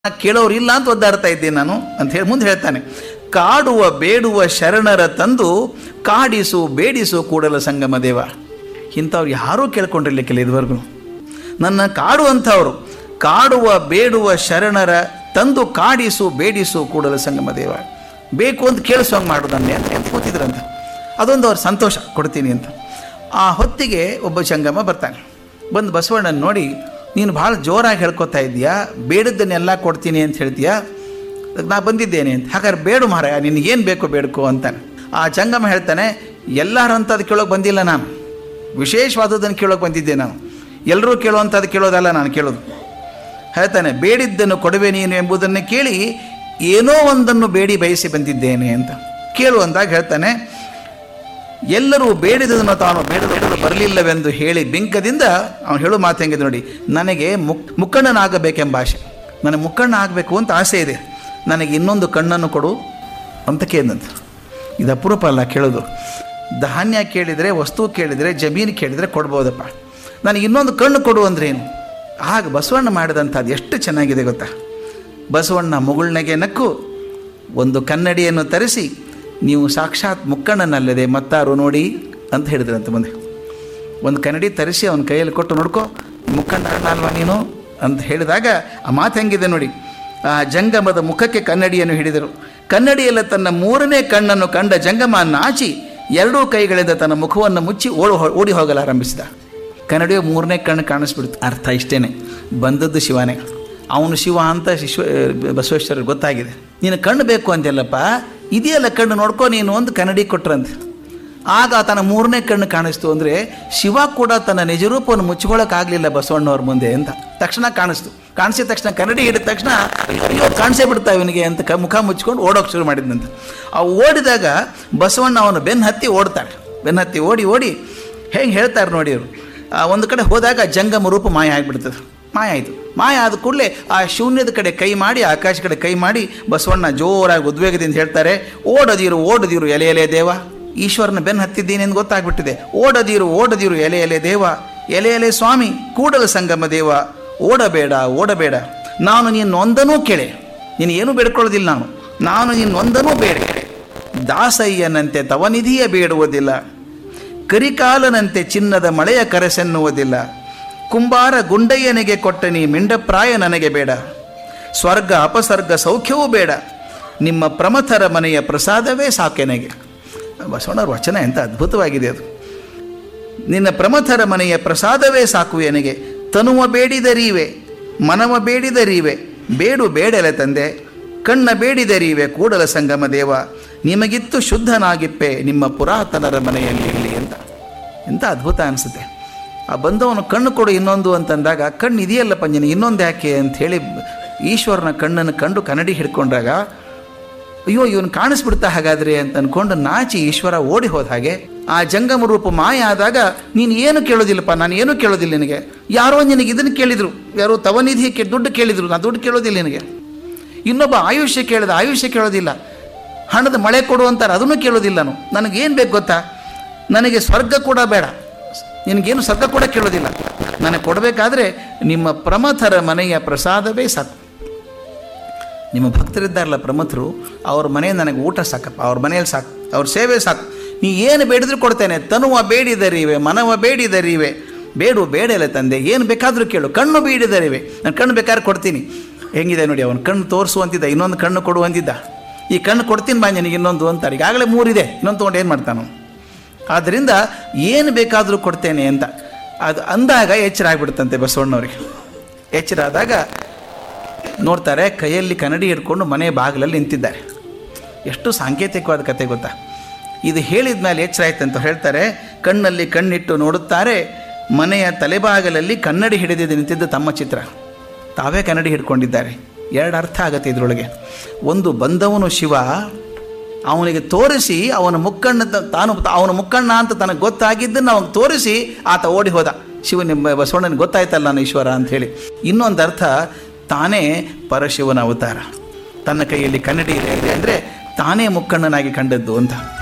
ಕೇಳೋರು ಇಲ್ಲ ಅಂತ ಒದ್ದಾಡ್ತಾ ಇದ್ದೀನಿ ನಾನು ಅಂತ ಹೇಳಿ ಮುಂದೆ ಹೇಳ್ತಾನೆ ಕಾಡುವ ಬೇಡುವ ಶರಣರ ತಂದು ಕಾಡಿಸು ಬೇಡಿಸು ಕೂಡಲ ಸಂಗಮ ದೇವ ಇಂಥವ್ರು ಯಾರೂ ಕೇಳ್ಕೊಂಡಿರ್ಲಿಕ್ಕಿಲ್ಲ ಇದುವರೆಗೂ ನನ್ನ ಕಾಡುವಂಥವ್ರು ಕಾಡುವ ಬೇಡುವ ಶರಣರ ತಂದು ಕಾಡಿಸು ಬೇಡಿಸು ಕೂಡಲ ಸಂಗಮ ದೇವ ಬೇಕು ಅಂತ ಕೇಳಿಸುವಂಗೆ ಮಾಡು ನನ್ನ ಅಂತ ಅಂತ ಕೂತಿದ್ರಂತ ಅದೊಂದು ಅವ್ರ ಸಂತೋಷ ಕೊಡ್ತೀನಿ ಅಂತ ಆ ಹೊತ್ತಿಗೆ ಒಬ್ಬ ಸಂಗಮ ಬರ್ತಾನೆ ಬಂದು ಬಸವಣ್ಣನ ನೋಡಿ ನೀನು ಭಾಳ ಜೋರಾಗಿ ಹೇಳ್ಕೊತಾ ಇದೀಯಾ ಬೇಡದ್ದನ್ನೆಲ್ಲ ಕೊಡ್ತೀನಿ ಅಂತ ಹೇಳ್ತೀಯಾ ನಾ ಬಂದಿದ್ದೇನೆ ಅಂತ ಹಾಗಾದ್ರೆ ಬೇಡು ಮಾರಾಯ ನಿನಗೇನು ಬೇಕು ಬೇಡ್ಕೋ ಅಂತಾನೆ ಆ ಜಂಗಮ ಹೇಳ್ತಾನೆ ಎಲ್ಲರಂಥದ್ದು ಕೇಳೋಕೆ ಬಂದಿಲ್ಲ ನಾನು ವಿಶೇಷವಾದದ್ದನ್ನು ಕೇಳೋಕೆ ಬಂದಿದ್ದೆ ನಾನು ಎಲ್ಲರೂ ಕೇಳುವಂಥದ್ದು ಕೇಳೋದಲ್ಲ ನಾನು ಕೇಳೋದು ಹೇಳ್ತಾನೆ ಬೇಡಿದ್ದನ್ನು ಕೊಡುವೆ ನೀನು ಎಂಬುದನ್ನು ಕೇಳಿ ಏನೋ ಒಂದನ್ನು ಬೇಡಿ ಬಯಸಿ ಬಂದಿದ್ದೇನೆ ಅಂತ ಕೇಳು ಅಂದಾಗ ಹೇಳ್ತಾನೆ ಎಲ್ಲರೂ ಬೇಡಿದದನ್ನು ತಾನು ಬೇಡದವರು ಬರಲಿಲ್ಲವೆಂದು ಹೇಳಿ ಬಿಂಕದಿಂದ ಅವನು ಹೇಳೋ ಮಾತು ಹೆಂಗಿದೆ ನೋಡಿ ನನಗೆ ಮುಕ್ ಮುಕ್ಕಣ್ಣನಾಗಬೇಕೆಂಬ ಆಸೆ ನನಗೆ ಮುಕ್ಕಣ್ಣ ಆಗಬೇಕು ಅಂತ ಆಸೆ ಇದೆ ನನಗೆ ಇನ್ನೊಂದು ಕಣ್ಣನ್ನು ಕೊಡು ಅಂತ ಕೇಳಿದಂತ ಇದು ಅಪರೂಪ ಅಲ್ಲ ಕೇಳೋದು ಧಾನ್ಯ ಕೇಳಿದರೆ ವಸ್ತು ಕೇಳಿದರೆ ಜಮೀನು ಕೇಳಿದರೆ ಕೊಡ್ಬೋದಪ್ಪ ನನಗೆ ಇನ್ನೊಂದು ಕಣ್ಣು ಕೊಡು ಅಂದ್ರೆ ಏನು ಆಗ ಬಸವಣ್ಣ ಮಾಡಿದಂಥದ್ದು ಎಷ್ಟು ಚೆನ್ನಾಗಿದೆ ಗೊತ್ತಾ ಬಸವಣ್ಣ ಮುಗುಳ್ನಗೆ ನಕ್ಕು ಒಂದು ಕನ್ನಡಿಯನ್ನು ತರಿಸಿ ನೀವು ಸಾಕ್ಷಾತ್ ಮುಕ್ಕಣ್ಣನಲ್ಲದೆ ಮತ್ತಾರು ನೋಡಿ ಅಂತ ಹೇಳಿದ್ರಂತೆ ಮುಂದೆ ಒಂದು ಕನ್ನಡಿ ತರಿಸಿ ಅವನ ಕೈಯಲ್ಲಿ ಕೊಟ್ಟು ನೋಡ್ಕೋ ಮುಕ್ಕಣ್ಣ ಅಣ್ಣ ಅಲ್ವಾ ನೀನು ಅಂತ ಹೇಳಿದಾಗ ಆ ಮಾತು ಹೆಂಗಿದೆ ನೋಡಿ ಆ ಜಂಗಮದ ಮುಖಕ್ಕೆ ಕನ್ನಡಿಯನ್ನು ಹಿಡಿದರು ಕನ್ನಡಿಯಲ್ಲ ತನ್ನ ಮೂರನೇ ಕಣ್ಣನ್ನು ಕಂಡ ಜಂಗಮ ನಾಚಿ ಎರಡೂ ಕೈಗಳಿಂದ ತನ್ನ ಮುಖವನ್ನು ಮುಚ್ಚಿ ಓಡಿ ಓಡಿ ಹೋಗಲಾರಂಭಿಸಿದ ಕನ್ನಡಿಯ ಮೂರನೇ ಕಣ್ಣು ಕಾಣಿಸ್ಬಿಡ್ತು ಅರ್ಥ ಇಷ್ಟೇನೆ ಬಂದದ್ದು ಶಿವನೇ ಅವನು ಶಿವ ಅಂತ ಶಿಶ್ವ ಬಸವೇಶ್ವರ ಗೊತ್ತಾಗಿದೆ ನೀನು ಕಣ್ಣು ಬೇಕು ಅಂತೆಲ್ಲಪ್ಪ ಇದೆಯಲ್ಲ ಕಣ್ಣು ನೋಡ್ಕೊ ನೀನು ಒಂದು ಕನ್ನಡಿ ಕೊಟ್ರಂತೆ ಆಗ ತನ್ನ ಮೂರನೇ ಕಣ್ಣು ಕಾಣಿಸ್ತು ಅಂದರೆ ಶಿವ ಕೂಡ ತನ್ನ ನಿಜರೂಪವನ್ನು ಮುಚ್ಕೊಳ್ಳೋಕ್ಕಾಗಲಿಲ್ಲ ಬಸವಣ್ಣವ್ರ ಮುಂದೆ ಅಂತ ತಕ್ಷಣ ಕಾಣಿಸ್ತು ಕಾಣಿಸಿದ ತಕ್ಷಣ ಕನ್ನಡಿ ಹಿಡಿದ ತಕ್ಷಣ ಅಯ್ಯೋ ಕಾಣಿಸೇ ಬಿಡ್ತಾ ಇವನಿಗೆ ಅಂತ ಕ ಮುಖ ಮುಚ್ಕೊಂಡು ಓಡೋಕೆ ಶುರು ಮಾಡಿದ್ನಂತೆ ಆ ಓಡಿದಾಗ ಬಸವಣ್ಣ ಅವನು ಬೆನ್ನು ಹತ್ತಿ ಓಡ್ತಾರೆ ಬೆನ್ನು ಹತ್ತಿ ಓಡಿ ಓಡಿ ಹೆಂಗೆ ಹೇಳ್ತಾರೆ ನೋಡಿ ಅವರು ಒಂದು ಕಡೆ ಹೋದಾಗ ಜಂಗಮ ರೂಪ ಮಾಯ ಆಗಿಬಿಡ್ತದೆ ಮಾಯ ಆಯಿತು ಮಾಯ ಆದ ಕೂಡಲೇ ಆ ಶೂನ್ಯದ ಕಡೆ ಕೈ ಮಾಡಿ ಆಕಾಶ ಕಡೆ ಕೈ ಮಾಡಿ ಬಸವಣ್ಣ ಜೋರಾಗಿ ಉದ್ವೇಗದಿಂದ ಹೇಳ್ತಾರೆ ಓಡದಿರು ಓಡದಿರು ಎಲೆ ಎಲೆ ದೇವ ಈಶ್ವರನ ಬೆನ್ನು ಹತ್ತಿದ್ದೀನಿ ಎಂದು ಗೊತ್ತಾಗ್ಬಿಟ್ಟಿದೆ ಓಡದಿರು ಓಡದಿರು ಎಲೆ ಎಲೆ ದೇವ ಎಲೆ ಎಲೆ ಸ್ವಾಮಿ ಕೂಡಲ ಸಂಗಮ ದೇವ ಓಡಬೇಡ ಓಡಬೇಡ ನಾನು ನಿನ್ನೊಂದನೂ ಕೇಳೆ ನೀನು ಏನೂ ಬೇಡ್ಕೊಳ್ಳೋದಿಲ್ಲ ನಾನು ನಾನು ನಿನ್ನೊಂದನೂ ಬೇಡ ದಾಸಯ್ಯನಂತೆ ತವನಿಧಿಯ ಬೇಡುವುದಿಲ್ಲ ಕರಿಕಾಲನಂತೆ ಚಿನ್ನದ ಮಳೆಯ ಕರೆಸೆನ್ನುವುದಿಲ್ಲ ಕುಂಬಾರ ಗುಂಡಯ್ಯನಿಗೆ ಕೊಟ್ಟ ನೀ ಮಿಂಡಪ್ರಾಯ ನನಗೆ ಬೇಡ ಸ್ವರ್ಗ ಅಪಸರ್ಗ ಸೌಖ್ಯವೂ ಬೇಡ ನಿಮ್ಮ ಪ್ರಮಥರ ಮನೆಯ ಪ್ರಸಾದವೇ ಸಾಕೆನಗೆ ಬಸವಣ್ಣವ್ರ ವಚನ ಎಂಥ ಅದ್ಭುತವಾಗಿದೆ ಅದು ನಿನ್ನ ಪ್ರಮಥರ ಮನೆಯ ಪ್ರಸಾದವೇ ಸಾಕು ಎನಗೆ ತನುವ ಬೇಡಿದರೀವೆ ಮನವ ಬೇಡಿದರೀವೆ ಬೇಡು ಬೇಡಲೆ ತಂದೆ ಕಣ್ಣ ಬೇಡಿದರೀವೆ ಕೂಡಲ ಸಂಗಮ ದೇವ ನಿಮಗಿತ್ತು ಶುದ್ಧನಾಗಿಪ್ಪೆ ನಿಮ್ಮ ಪುರಾತನರ ಮನೆಯಲ್ಲಿ ಇಲ್ಲಿ ಅಂತ ಎಂಥ ಅದ್ಭುತ ಅನಿಸುತ್ತೆ ಆ ಬಂದವನು ಕಣ್ಣು ಕೊಡು ಇನ್ನೊಂದು ಅಂತಂದಾಗ ಕಣ್ಣು ಇದೆಯಲ್ಲ ಪಂಜನಿ ಇನ್ನೊಂದು ಯಾಕೆ ಅಂತ ಹೇಳಿ ಈಶ್ವರನ ಕಣ್ಣನ್ನು ಕಂಡು ಕನ್ನಡಿ ಹಿಡ್ಕೊಂಡಾಗ ಅಯ್ಯೋ ಇವನು ಕಾಣಿಸ್ಬಿಡ್ತಾ ಹಾಗಾದ್ರೆ ಅಂತ ಅನ್ಕೊಂಡು ನಾಚಿ ಈಶ್ವರ ಓಡಿ ಹೋದ ಹಾಗೆ ಆ ಜಂಗಮ ರೂಪ ಮಾಯ ಆದಾಗ ನೀನು ಏನು ಕೇಳೋದಿಲ್ಲಪ್ಪ ನಾನು ಏನೂ ಕೇಳೋದಿಲ್ಲ ನಿನಗೆ ಯಾರೋ ನಿನಗೆ ಇದನ್ನು ಕೇಳಿದ್ರು ಯಾರೋ ತವನಿಧಿ ಕೇ ದುಡ್ಡು ಕೇಳಿದ್ರು ನಾನು ದುಡ್ಡು ಕೇಳೋದಿಲ್ಲ ನಿನಗೆ ಇನ್ನೊಬ್ಬ ಆಯುಷ್ಯ ಕೇಳಿದ ಆಯುಷ್ಯ ಕೇಳೋದಿಲ್ಲ ಹಣದ ಮಳೆ ಕೊಡು ಅಂತಾರೆ ಅದನ್ನು ಕೇಳೋದಿಲ್ಲ ನಾನು ನನಗೇನು ಬೇಕು ಗೊತ್ತಾ ನನಗೆ ಸ್ವರ್ಗ ಕೂಡ ಬೇಡ ನಿನಗೇನು ಸ್ವರ್ಗ ಕೂಡ ಕೇಳೋದಿಲ್ಲ ನನಗೆ ಕೊಡಬೇಕಾದ್ರೆ ನಿಮ್ಮ ಪ್ರಮಥರ ಮನೆಯ ಪ್ರಸಾದವೇ ಸಾಕು ನಿಮ್ಮ ಭಕ್ತರಿದ್ದಾರಲ್ಲ ಪ್ರಮಥರು ಅವ್ರ ಮನೆ ನನಗೆ ಊಟ ಸಾಕಪ್ಪ ಅವ್ರ ಮನೆಯಲ್ಲಿ ಸಾಕು ಅವ್ರ ಸೇವೆ ಸಾಕು ನೀ ಏನು ಬೇಡಿದ್ರು ಕೊಡ್ತೇನೆ ತನುವ ಬೇಡಿದರಿವೆ ಮನವ ಬೇಡಿದರಿವೆ ಬೇಡು ಬೇಡಲ್ಲ ತಂದೆ ಏನು ಬೇಕಾದರೂ ಕೇಳು ಕಣ್ಣು ಬೇಡಿದರಿವೆ ನಾನು ಕಣ್ಣು ಬೇಕಾದ್ರೆ ಕೊಡ್ತೀನಿ ಹೆಂಗಿದೆ ನೋಡಿ ಅವನು ಕಣ್ಣು ತೋರಿಸು ಅಂತಿದ್ದ ಇನ್ನೊಂದು ಕಣ್ಣು ಕೊಡು ಅಂತಿದ್ದ ಈ ಕಣ್ಣು ಕೊಡ್ತೀನಿ ಬಾ ನಿನಗೆ ಇನ್ನೊಂದು ಅಂತಾರೆ ಈಗಾಗಲೇ ಮೂರಿದೆ ಇನ್ನೊಂದು ತೊಗೊಂಡು ಏನು ಮಾಡ್ತಾನು ಆದ್ದರಿಂದ ಏನು ಬೇಕಾದರೂ ಕೊಡ್ತೇನೆ ಅಂತ ಅದು ಅಂದಾಗ ಎಚ್ಚರ ಆಗ್ಬಿಡುತ್ತಂತೆ ಬಸವಣ್ಣವ್ರಿಗೆ ಎಚ್ಚರ ಆದಾಗ ನೋಡ್ತಾರೆ ಕೈಯಲ್ಲಿ ಕನ್ನಡಿ ಹಿಡ್ಕೊಂಡು ಮನೆ ಬಾಗಿಲಲ್ಲಿ ನಿಂತಿದ್ದಾರೆ ಎಷ್ಟು ಸಾಂಕೇತಿಕವಾದ ಕತೆ ಗೊತ್ತಾ ಇದು ಹೇಳಿದ ಮೇಲೆ ಎಚ್ಚರ ಆಯ್ತು ಅಂತ ಹೇಳ್ತಾರೆ ಕಣ್ಣಲ್ಲಿ ಕಣ್ಣಿಟ್ಟು ನೋಡುತ್ತಾರೆ ಮನೆಯ ತಲೆಬಾಗಲಲ್ಲಿ ಕನ್ನಡಿ ಹಿಡಿದಿದ್ದು ನಿಂತಿದ್ದ ತಮ್ಮ ಚಿತ್ರ ತಾವೇ ಕನ್ನಡಿ ಹಿಡ್ಕೊಂಡಿದ್ದಾರೆ ಎರಡು ಅರ್ಥ ಆಗತ್ತೆ ಇದರೊಳಗೆ ಒಂದು ಬಂದವನು ಶಿವ ಅವನಿಗೆ ತೋರಿಸಿ ಅವನ ಮುಕ್ಕಣ್ಣ ತ- ತಾನು ಅವನ ಮುಕ್ಕಣ್ಣ ಅಂತ ತನಗೆ ಗೊತ್ತಾಗಿದ್ದನ್ನು ಅವನಿಗೆ ತೋರಿಸಿ ಆತ ಓಡಿ ಹೋದ ಶಿವನ ಬಸವಣ್ಣನಿಗೆ ಗೊತ್ತಾಯ್ತಲ್ಲ ನಾನು ಈಶ್ವರ ಅಂತ ಹೇಳಿ ಇನ್ನೊಂದು ಅರ್ಥ ತಾನೇ ಪರಶಿವನ ಅವತಾರ ತನ್ನ ಕೈಯಲ್ಲಿ ಕನ್ನಡಿ ಇದೆ ಅಂದರೆ ತಾನೇ ಮುಕ್ಕಣ್ಣನಾಗಿ ಕಂಡದ್ದು ಅಂತ